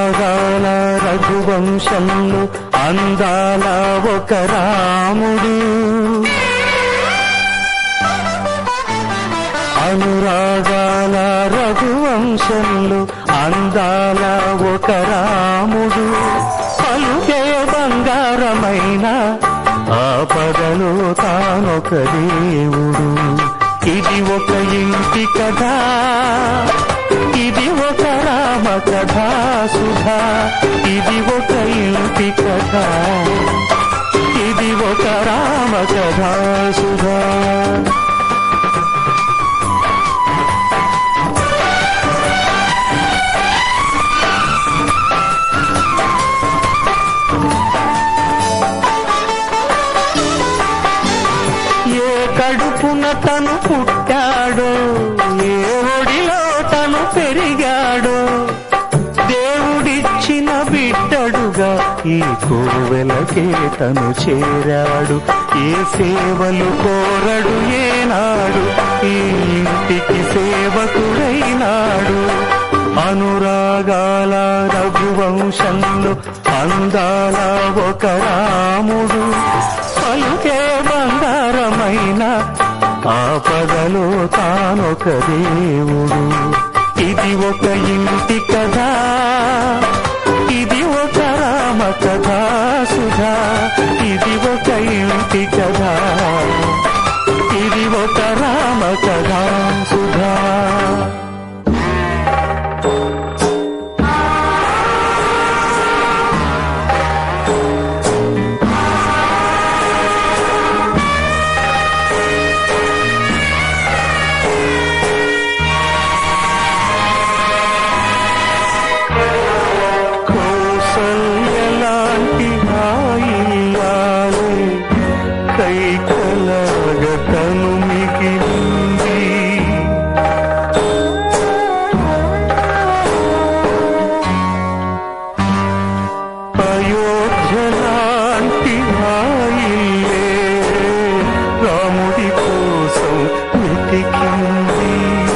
అనురాగాల రఘువంశంలో అందాల ఒక రాముడు అనురాగాల రఘువంశంలో అందాల ఒక రాముడు పలుకే బంగారమైన ఆపదలో తానొక దేవుడు ఇది ఒక ఇంటి కథ ఇది ఒక రామ కథ సుధా ఇది ఒక ఇంటి కథ ఇది ఒక రామ కథ సుధా ఏ కడుపున తను పుట్టాడో ఏ ఒడిలో తను పెరిగాడో దేవుడిచ్చిన బిడ్డడుగా ఈ కోవెలకే తను చేరాడు ఏ సేవలు కోరడు ఏనాడు ఈ ఇంటికి సేవకుడైనాడు అనురాగాల రఘువంశంలో అందాల ఒక రాముడు పలుకే బంగారమైన ఆపదలో తానొక దేవుడు ఇది ఒక ఇంటి కథ ఇది ఒక రామ కథ సుధా ఇది ఒక ఇంటి కథ ఇది ఒక రామ కథ సుధా కౌసల్యలాంటి ఆయిల్లాలే కైకలగతను మిగిలింది అయోధ్యలాంటి ఆయిల్లే రాముడి కోసం వెతికింది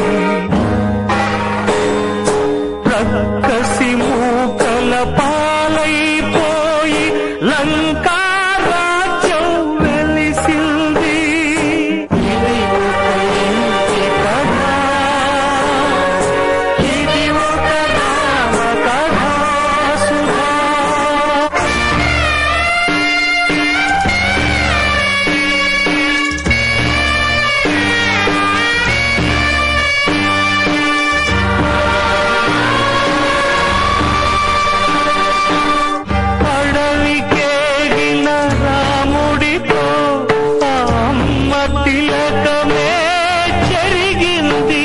రక్కసి మూకల పాలైపోయి లంకా రాజ్యం వెలిసింది ఇది ఒక ఇంటి కథ ఇది ఒక రామ కథ సుధా అడవికేగిన రాముడితో ఆ అమ్మ తిలకమే జరిగింది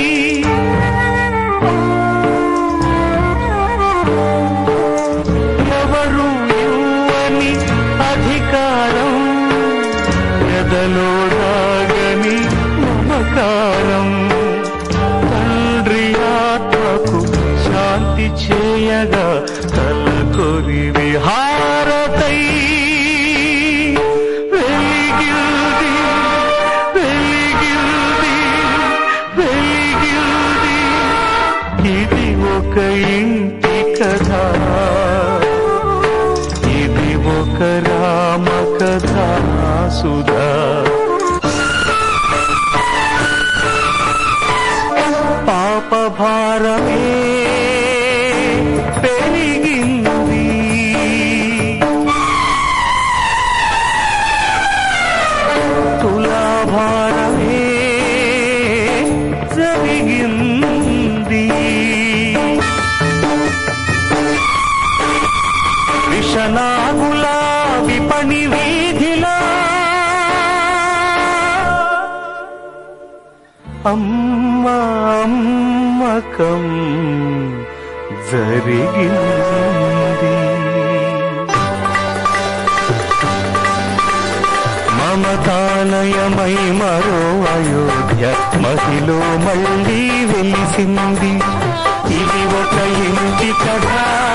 ఎవరు ఇవ్వని అధికారం ఎదలో దాగని మమకారం తండ్రి ఆత్మకు శాంతి చేయగా తలకొరి విహారతై వెలిగింది వెలిగింది వెలిగింది ఇది ఒక ఇంటి కథ ఇది ఒక రామ కథ సుధా పాప భారమే పెరిగింది తులాభారమే జరిగింది విషనాగుల విపణి వీధిలో అమ్మ అమ్మకం జరిగింది మమతాలయమై మరో అయోధ్య మహిలో మళ్ళీ వెలిసింది ఇది ఒక ఇంటి కథ